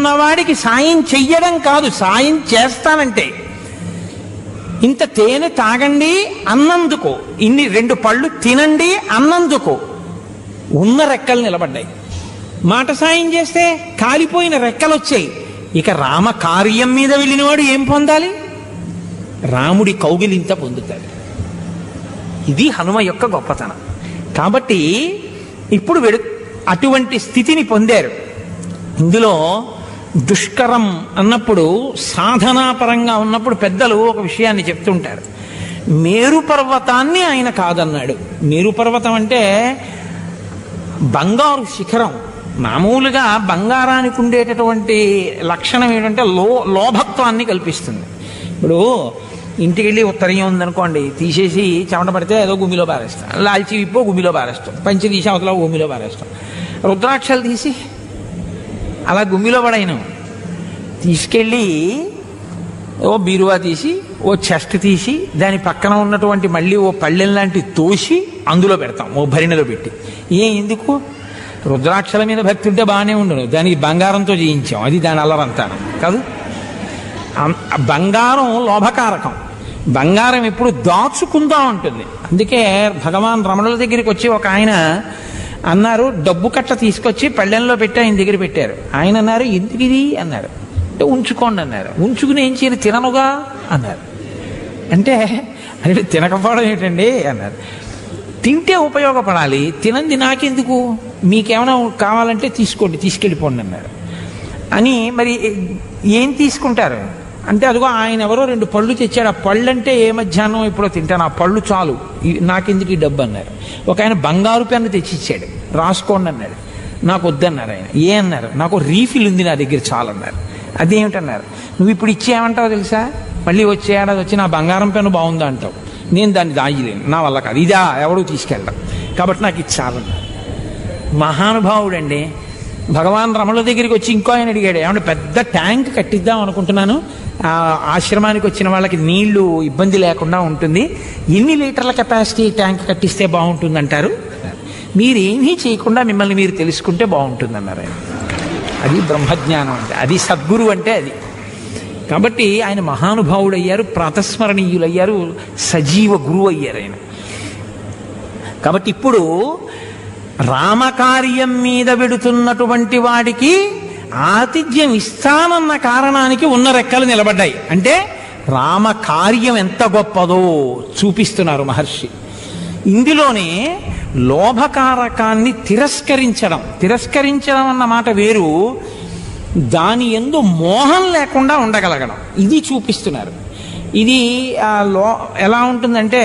ఉన్నవాడికి సాయం చెయ్యడం కాదు సాయం చేస్తానంటే ఇంత తేనె తాగండి అన్నందుకు ఇన్ని రెండు పళ్ళు తినండి అన్నందుకు ఉన్న రెక్కలు నిలబడ్డాయి మాట సాయం చేస్తే కాలిపోయిన రెక్కలు వచ్చాయి ఇక రామ కార్యం మీద వెళ్ళినవాడు ఏం పొందాలి రాముడి కౌగిలింత పొందుతాడు ఇది హనుమ యొక్క గొప్పతనం కాబట్టి ఇప్పుడు వెడు అటువంటి స్థితిని పొందారు ఇందులో దుష్కరం అన్నప్పుడు సాధనాపరంగా ఉన్నప్పుడు పెద్దలు ఒక విషయాన్ని చెప్తుంటారు మేరు పర్వతాన్ని ఆయన కాదన్నాడు మేరు పర్వతం అంటే బంగారు శిఖరం మామూలుగా బంగారానికి ఉండేటటువంటి లక్షణం ఏంటంటే లో లోభత్వాన్ని కల్పిస్తుంది ఇప్పుడు ఇంటికి వెళ్ళి ఉత్తరీయం ఉందనుకోండి తీసేసి చెమట పడితే ఏదో గుమిలో పారేస్తాం లాల్చి విప్పో గుమిలో పారేస్తాం పంచి తీసి అవతల గుమిలో పారేస్తాం రుద్రాక్షలు తీసి అలా గుమ్మిలో పడైన తీసుకెళ్ళి ఓ బీరువా తీసి ఓ చెస్ట్ తీసి దాని పక్కన ఉన్నటువంటి మళ్ళీ ఓ పళ్ళెం లాంటి తోసి అందులో పెడతాం ఓ భరిణలో పెట్టి ఏ ఎందుకు రుద్రాక్షల మీద భక్తి ఉంటే బాగానే ఉండును దానికి బంగారంతో చేయించాం అది దాని అల్లరంతాను కాదు అం- బంగారం లోభకారకం బంగారం ఎప్పుడు దాచుకుందా ఉంటుంది అందుకే భగవాన్ రమణుల దగ్గరికి వచ్చి ఒక ఆయన అన్నారు డబ్బు కట్ట తీసుకొచ్చి పళ్ళెంలో పెట్టి ఆయన దగ్గర పెట్టారు ఆయన అన్నారు ఎందుకు ఇది అన్నారు అంటే ఉంచుకోండి అన్నారు ఉంచుకుని ఏం చేయను తిననుగా అన్నారు అంటే అంటే తినకపోవడం ఏంటండి అన్నారు తింటే ఉపయోగపడాలి తినంది నాకెందుకు మీకేమైనా కావాలంటే తీసుకోండి తీసుకెళ్ళిపోండి అన్నారు అని మరి ఏం తీసుకుంటారు అంటే అదిగో ఆయన ఎవరో రెండు పళ్ళు తెచ్చాడు ఆ పళ్ళు అంటే ఏ మధ్యాహ్నం ఇప్పుడు తింటాను ఆ పళ్ళు చాలు ఇ- నాకెందుకు ఈ డబ్బు అన్నారు ఒక ఆయన బంగారు పెన్ను తెచ్చి ఇచ్చాడు రాసుకోండి అన్నాడు నాకు వద్దన్నారు ఆయన ఏ అన్నారు నాకు రీఫిల్ ఉంది నా దగ్గర చాలు అన్నారు అదేమిటన్నారు నువ్వు ఇప్పుడు ఇచ్చేయమంటావు తెలుసా మళ్ళీ వచ్చే ఏడాది వచ్చి నా బంగారం పెన్ను బాగుందా అంటావు నేను దాన్ని దాగిలేను నా వల్ల కాదు ఇదా ఎవడో తీసుకెళ్ళడం కాబట్టి నాకు ఇది చాలన్నారు మహానుభావుడండి భగవాన్ రమణుల దగ్గరికి వచ్చి ఇంకో ఆయన అడిగాడు ఏమంటే పెద్ద ట్యాంక్ కట్టిద్దాం అనుకుంటున్నాను ఆ ఆశ్రమానికి వచ్చిన వాళ్ళకి నీళ్లు ఇబ్బంది లేకుండా ఉంటుంది ఎన్ని లీటర్ల కెపాసిటీ ట్యాంక్ కట్టిస్తే బాగుంటుంది అంటారు మీరేమీ చేయకుండా మిమ్మల్ని మీరు తెలుసుకుంటే బాగుంటుంది అన్నారు ఆయన అది బ్రహ్మజ్ఞానం అంటే అది సద్గురు అంటే అది కాబట్టి ఆయన మహానుభావుడయ్యారు ప్రాతస్మరణీయులయ్యారు సజీవ గురువు అయ్యారు ఆయన కాబట్టి ఇప్పుడు రామకార్యం మీద వెడుతున్నటువంటి వాడికి ఆతిథ్యం ఇస్తానన్న కారణానికి ఉన్న రెక్కలు నిలబడ్డాయి అంటే రామకార్యం ఎంత గొప్పదో చూపిస్తున్నారు మహర్షి ఇందులోనే లోభకారకాన్ని తిరస్కరించడం తిరస్కరించడం అన్న మాట వేరు దాని ఎందు మోహం లేకుండా ఉండగలగడం ఇది చూపిస్తున్నారు ఇది ఆ, లో ఎలా ఉంటుందంటే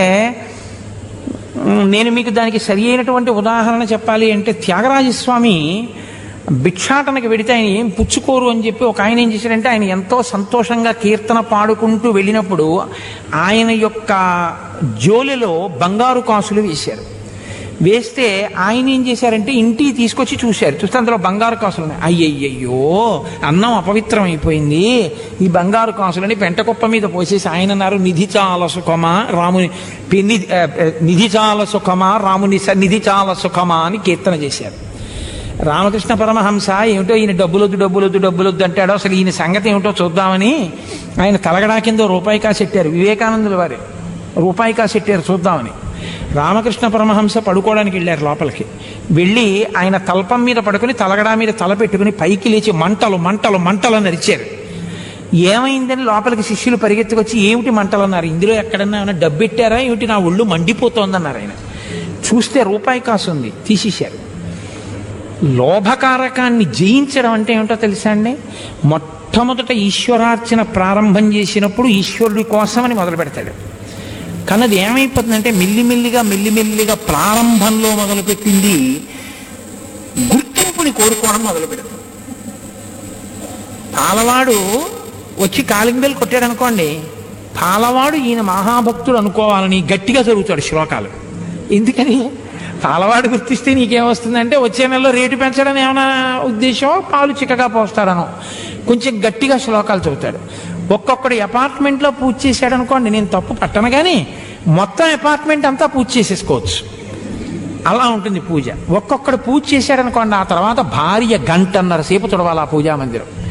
మ్, నేను మీకు దానికి సరి అయినటువంటి ఉదాహరణ చెప్పాలి అంటే త్యాగరాజస్వామి భిక్షాటనకి వెడితే ఆయన ఏం పుచ్చుకోరు అని చెప్పి ఒక ఆయన ఏం చేశాడంటే ఆయన ఎంతో సంతోషంగా కీర్తన పాడుకుంటూ వెళ్ళినప్పుడు ఆయన యొక్క జోలిలో బంగారు కాసులు వేశారు వేస్తే ఆయన ఏం చేశారంటే ఇంటికి తీసుకొచ్చి చూశారు చూస్తే అందులో బంగారు కాసులు ఉన్నాయి అయ్యయ్యో అన్నం అపవిత్రం అయిపోయింది ఈ బంగారు కాసులని పెంటకుప్ప మీద పోసేసి ఆయన అన్నారు నిధి చాలా సుఖమా రాముని పి- నిధి ఆ, ఆ, నిధి చాలా సుఖమా రాముని స- నిధి చాలా సుఖమా అని కీర్తన చేశారు రామకృష్ణ పరమహంస ఏమిటో ఈయన డబ్బులొద్దు డబ్బులొద్దు డబ్బులొద్దు అంటాడో అసలు ఈయన సంగతి ఏమిటో చూద్దామని ఆయన తలగడా కింద రూపాయి కాసెట్టారు వివేకానందుల వారు రూపాయి కాసెట్టారు చూద్దామని రామకృష్ణ పరమహంస పడుకోవడానికి వెళ్ళారు లోపలికి వెళ్ళి ఆయన తల్పం మీద పడుకుని తలగడా మీద తల పెట్టుకుని పైకి లేచి మంటలు మంటలు మంటలు అని అరిచారు ఏమైందని లోపలికి శిష్యులు పరిగెత్తుకొచ్చి ఏమిటి మంటలు అన్నారు ఇందులో ఎక్కడన్నా ఏమైనా డబ్బెట్టారా ఏమిటి నా ఒళ్ళు మండిపోతోందన్నారు ఆయన చూస్తే రూపాయి కాసు ఉంది తీసేశారు లోభకారకాన్ని జయించడం అంటే ఏమిటో తెలుసా అండి మొట్టమొదట ఈశ్వరార్చన ప్రారంభం చేసినప్పుడు ఈశ్వరుడి కోసమని మొదలు పెడతాడు కానీ అది ఏమైపోతుందంటే మెల్లిమెల్లిగా మెల్లిమెల్లిగా ప్రారంభంలో మొదలుపెట్టింది గుర్తింపుని కోరుకోవడం మొదలు పెడుతుంది పాలవాడు వచ్చి కాలింగ్ బెల్ కొట్టాడు అనుకోండి పాలవాడు ఈయన మహాభక్తుడు అనుకోవాలని గట్టిగా చదువుతాడు శ్లోకాలు ఎందుకని పాలవాడు గుర్తిస్తే నీకేమొస్తుందంటే వచ్చే నెలలో రేటు పెంచడం ఏమైనా ఉద్దేశం పాలు చిక్కగా పోస్తాడనో కొంచెం గట్టిగా శ్లోకాలు చదువుతాడు ఒక్కొక్కడు అపార్ట్మెంట్లో పూజ చేశాడు అనుకోండి నేను తప్పు పట్టను కానీ మొత్తం అపార్ట్మెంట్ అంతా పూజ చేసేసుకోవచ్చు అలా ఉంటుంది పూజ ఒక్కొక్కడు పూజ చేశాడనుకోండి ఆ తర్వాత భార్య గంటన్నర సేపు తుడవాలి ఆ పూజా మందిరం